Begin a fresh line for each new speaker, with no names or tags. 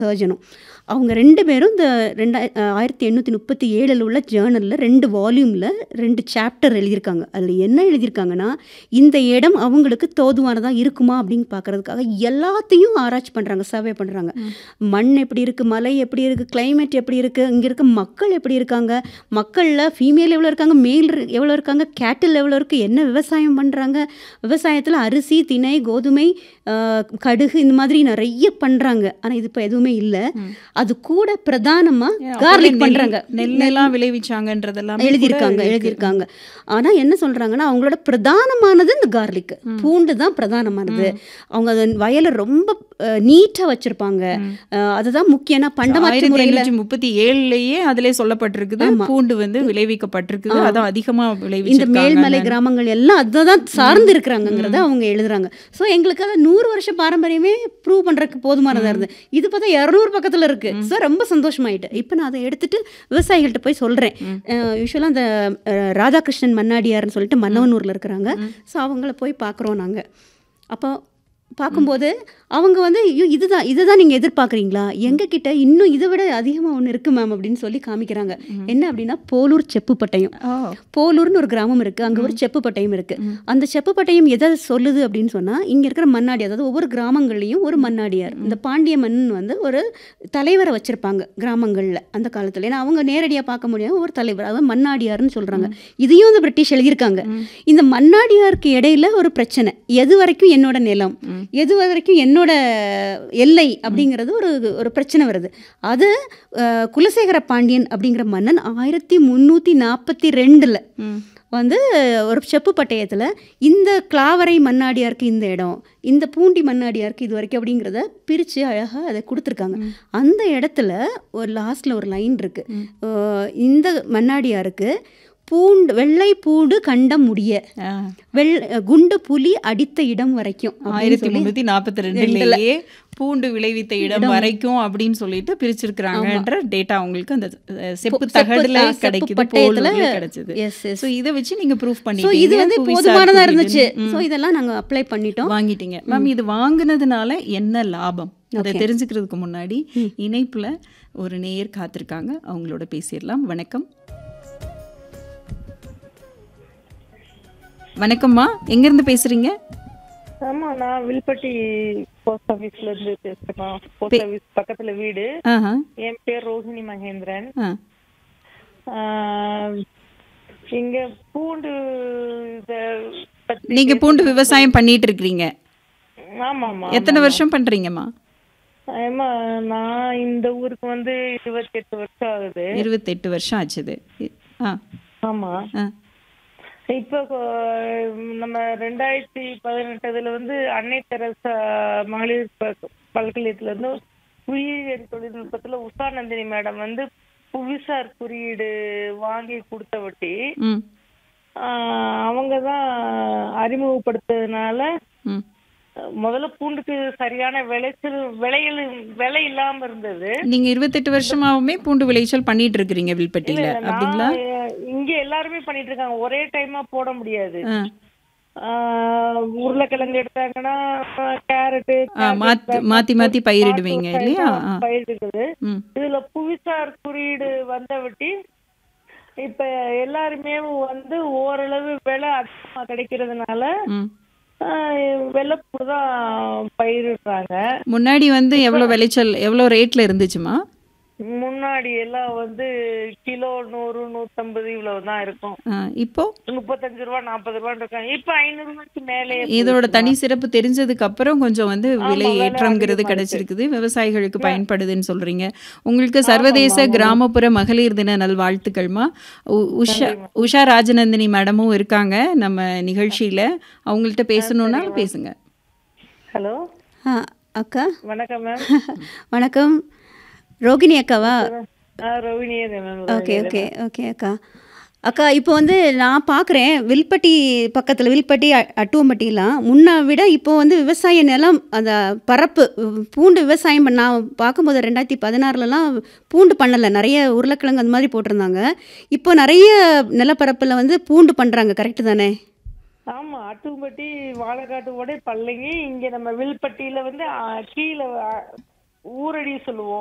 சர்ஜனும் அவங்க ரெண்டு பேரும் இந்த ரெண்டாய ஆயிரத்தி எண்ணூற்றி முப்பத்தி ஏழில் உள்ள ஜேர்னலில் ரெண்டு வால்யூமில் ரெண்டு சாப்டர் எழுதியிருக்காங்க அதில் என்ன எழுதியிருக்காங்கன்னா இந்த இடம் அவங்களுக்கு தோதுவானதாக இருக்குமா அப்படின்னு பார்க்கறதுக்காக எல்லாத்தையும் ஆராய்ச்சி பண்ணுறாங்க சர்வே பண்ணுறாங்க மண் எப்படி இருக்குது மலை எப்படி இருக்குது climate எப்படி இருக்குது இங்கே இருக்க மக்கள் எப்படி இருக்காங்க மக்களில் ஃபீமேல் எவ்வளோ இருக்காங்க மேல் எவ்வளோ இருக்காங்க கேட்டில் எவ்வளோ இருக்குது என்ன விவசாயம் பண்ணுறாங்க விவசாயத்தில் அரிசி திணை கோதுமை ஆஹ், கடுகு இந்த மாதிரி நிறைய பண்ணுறாங்க ஆனால் இது இப்போ எதுவுமே இல்லை அது கூட பிரதானமாக கார்லிக் பண்ணுறாங்க
நெல்லெல்லாம் விளைவிச்சாங்கன்றதெல்லாம்
எழுதியிருக்காங்க எழுதியிருக்காங்க ஆனால் என்ன சொல்கிறாங்கன்னா அவங்களோட பிரதானமானது இந்த கார்லிக் பூண்டு தான் பிரதானமானது அவங்க அதை வயலை ரொம்ப நீட்டாக வச்சுருப்பாங்க அதுதான் முக்கியம்னா பண்டமாற்று
ஆயிரத்தி
முறையில்
ஐநூற்றி முப்பத்தி ஏழுலயே அதிலே சொல்லப்பட்டிருக்குது பூண்டு வந்து விளைவிக்கப்பட்டிருக்குது அதான் அதிகமா
இந்த
விளைவிச்சிருக்காங்க
மேல்மலை கிராமங்கள் எல்லாம் அதை தான் சார்ந்து இருக்கிறாங்கங்கிறத அவங்க எழுதுறாங்க ஸோ எங்களுக்கு அதை நூறு வருஷ பாரம்பரியமே ப்ரூவ் பண்ணுறதுக்கு போதுமானதாக இருந்தது இது பார்த்தா இரநூறு பக்கத்தில் இருக்கு ஸோ ரொம்ப சந்தோஷமாயிட்டு இப்போ நான் அதை எடுத்துட்டு விவசாயிகள்கிட்ட போய் சொல்கிறேன் யூஸ்வலாக அந்த அஹ், ராதாகிருஷ்ணன் மன்னாடியார்னு சொல்லிட்டு மன்னவனூரில் இருக்கிறாங்க ஸோ அவங்கள போய் பார்க்குறோம் நாங்கள் அப்போ பார்க்கும்போது அவங்க வந்து ஐயோ இதுதான் இதை தான் நீங்கள் எதிர்பார்க்குறீங்களா எங்ககிட்ட இன்னும் இதை விட அதிகமாக ஒன்று இருக்குது மேம் அப்படின்னு சொல்லி காமிக்கிறாங்க என்ன அப்படின்னா போலூர் செப்புப்பட்டயம்
ஓ
போலூர்னு ஒரு கிராமம் இருக்குது அங்கே ஒரு செப்புப்பட்டயம் இருக்குது அந்த செப்புப்பட்டயம் எதை சொல்லுது அப்படின்னு சொன்னால் இங்கே இருக்கிற மன்னாடி அதாவது ஒவ்வொரு கிராமங்கள்லேயும் ஒரு மன்னாடியார் இந்த பாண்டிய மன்னன் வந்து ஒரு தலைவரை வச்சுருப்பாங்க கிராமங்களில் அந்த காலத்தில் ஏன்னா அவங்க நேரடியாக பார்க்க முடியாத ஒரு தலைவர் அதாவது மன்னாடியார்னு சொல்கிறாங்க இதையும் வந்து பிரிட்டிஷ் எழுதியிருக்காங்க இந்த மன்னாடியாருக்கு இடையில ஒரு பிரச்சனை எது வரைக்கும் என்னோட நிலம் எது வரைக்கும் என்னோட எல்லை அப்படிங்கிறது ஒரு ஒரு பிரச்சனை வருது அது அஹ், குலசேகர பாண்டியன் அப்படிங்கிற மன்னன் ஆயிரத்தி முந்நூற்றி நாற்பத்தி ரெண்டில் வந்து ஒரு செப்பு பட்டயத்தில் இந்த கிளாவரை மன்னாடியாருக்கு இந்த இடம் இந்த பூண்டி மன்னாடியாருக்கு இது வரைக்கும் அப்படிங்கிறத பிரித்து அழகாக அதை கொடுத்துருக்காங்க அந்த இடத்துல ஒரு லாஸ்ட்டில் ஒரு லைன் இருக்குது இந்த மன்னாடியாருக்கு பூண்டு வெள்ளை பூண்டு கண்டம் முடிய
ஆ.
வெள் குண்டு புலி அடித்த இடம் வரைக்கும் அப்படின்னு
ஆயிரத்தி
சொல்லி
முன்னூத்தி நாற்பத்தி ரெண்டுலயே பூண்டு விளைவித்த இடம் வரைக்கும் அப்படின்னு சொல்லிட்டு பிரிச்சிருக்கிறாங்கன்ற டேட்டா உங்களுக்கு அந்த அஹ், செப்பு
செப்பு-
தகடுல
ஆ, செப்பு
கிடைக்குது
பட்டயத்துல
போலூர்ல கிடைச்சது
yes, yes.
சோ இதை வச்சு நீங்க ப்ரூஃப்
ஸோ
பண்ணிட்டீங்க
இது வந்து
புவிசார்
போதுமானதாக
குறியீடு.
இருந்துச்சு ஸோ இதெல்லாம் நாங்கள் அப்ளை பண்ணிட்டோம்
வாங்கிட்டீங்க மேம் இது வாங்குனதுனால என்ன லாபம் அதை தெரிஞ்சுக்கிறதுக்கு முன்னாடி இணைப்புல ஒரு நேயர் காத்திருக்காங்க அவங்களோட பேசிடலாம் வணக்கம் வணக்கம்மா எங்க இருந்து பேசுறீங்க
ஆமா நான் வில்பட்டி போஸ்ட் ஆபீஸ்ல இருந்து பேசுறேன் போஸ்ட் ஆபீஸ் பக்கத்துல வீடு
ஆஹா
என் பேர் ரோஹிணி மகேந்திரன்
ஆ
ஆஹ் இங்க பூண்டு இத பத்தி
நீங்க பூண்டு விவசாயம் பண்ணிட்டு இருக்கிறீங்க
ஆமா ஆமா
எத்தனை வருஷம் பண்றீங்கம்மா
ஆமா நான் இந்த ஊருக்கு வந்து இருபத்தி எட்டு வருஷம் ஆகுது
இருபத்தெட்டு வருஷம் ஆச்சுது ஆ
ஆமா
ஆ
இப்போ கொ- நம்ம ரெண்டாயிரத்தி பதினெட்டுல வந்து அன்னை தெரசா மகளிர் ப- பல்கலைக்கழகத்துல இருந்து உயிரியல் தொழில்நுட்பத்துல உஷா நந்தினி மேடம் வந்து புவிசார் குறியீடு வாங்கி கொடுத்தவட்டி
ம்
அவங்க தான் அறிமுகப்படுத்ததுனால
ம்
முதல்ல பூண்டுக்கு சரியான விளைச்சல் விளையல் விலை இல்லாம இருந்தது
நீங்க இருபத்தெட்டு வருஷமாவுமே பூண்டு விளைச்சல் பண்ணிட்டு இருக்கிறீங்க வில்பட்டியில அப்படிங்களா
நான் இங்க எல்லாருமே பண்ணிட்டு இருக்காங்க ஒரே டைமா போட முடியாது
ஆ.
ஆஹ் உருளைக்கிழங்கு எடுத்தாங்கன்னா கேரட்டு
ஆ, மாத்தி மாத்தி மாத்தி பயிரிடுவீங்க இல்லையா ஆ.
பயிரிடுது
ம்
இதுல புவிசார் குறியீடு வந்த விட்டி இப்ப எல்லாருமே வந்து ஓரளவு விலை அதிகமா கிடைக்கிறதுனால
ம்
ஆஹ் வெள்ளைப்பூடு தான் பயிரிடுறாங்க
முன்னாடி வந்து எவ்வளோ விளைச்சல் எவ்வளோ ரேட்ல இருந்துச்சுமா
முன்னாடி எல்லாம் வந்து கிலோ நூறு நூத்தம்பது இவ்வளவு தான் இருக்கும்
ஆ, இப்போ
முப்பத்தஞ்சு ரூபா நாற்பது ரூபான்னு இருக்காங்க இப்ப ஐநூறு ரூபாய்க்கு மேலே
இதோட தனி சிறப்பு தெரிஞ்சதுக்கு அப்புறம் கொஞ்சம் வந்து விலை
விலை
ஏற்றம்ங்கிறது
அதிகமா
கிடைச்சிருக்குது விவசாயிகளுக்கு பயன்படுதுன்னு சொல்றீங்க உங்களுக்கு சர்வதேச கிராமப்புற மகளிர் தின நல்வாழ்த்துக்கள்மா உ- உஷா உஷா ராஜநந்தினி மேடமும் இருக்காங்க நம்ம நிகழ்ச்சியில அவங்கள்ட்ட பேசணும்னாலும் பேசுங்க
ஹலோ
ஆ அக்கா
வணக்கம் மேம்
வணக்கம் ரோகிணி அக்காவா
ரோவினியே மேம்
ஓகே ஓகே ஓகே அக்கா அக்கா இப்போ வந்து நான் பார்க்குறேன் வில்பட்டி பக்கத்தில் வில்பட்டி அ- அட்டுவம்பட்டிலாம் முன்ன விட இப்போ வந்து விவசாய நிலம் அந்த பரப்பு உம், பூண்டு விவசாயம் பண்ண நான் பார்க்கும்போது ரெண்டாயிரத்தி பதினாறுலலாம் பூண்டு பண்ணலை நிறைய உருளைக்கிழங்கு அந்த மாதிரி போட்டிருந்தாங்க இப்போ நிறைய நிலப்பரப்பில் வந்து பூண்டு பண்ணுறாங்க கரெக்டு தானே
ஆமா அட்டும்பட்டி வாழைக்காட்டு ஓட பல்லங்கி இங்க நம்ம வில்பட்டியில வந்து ஆ, கீழே ஆ, ஊரடி சொல்லுவோம்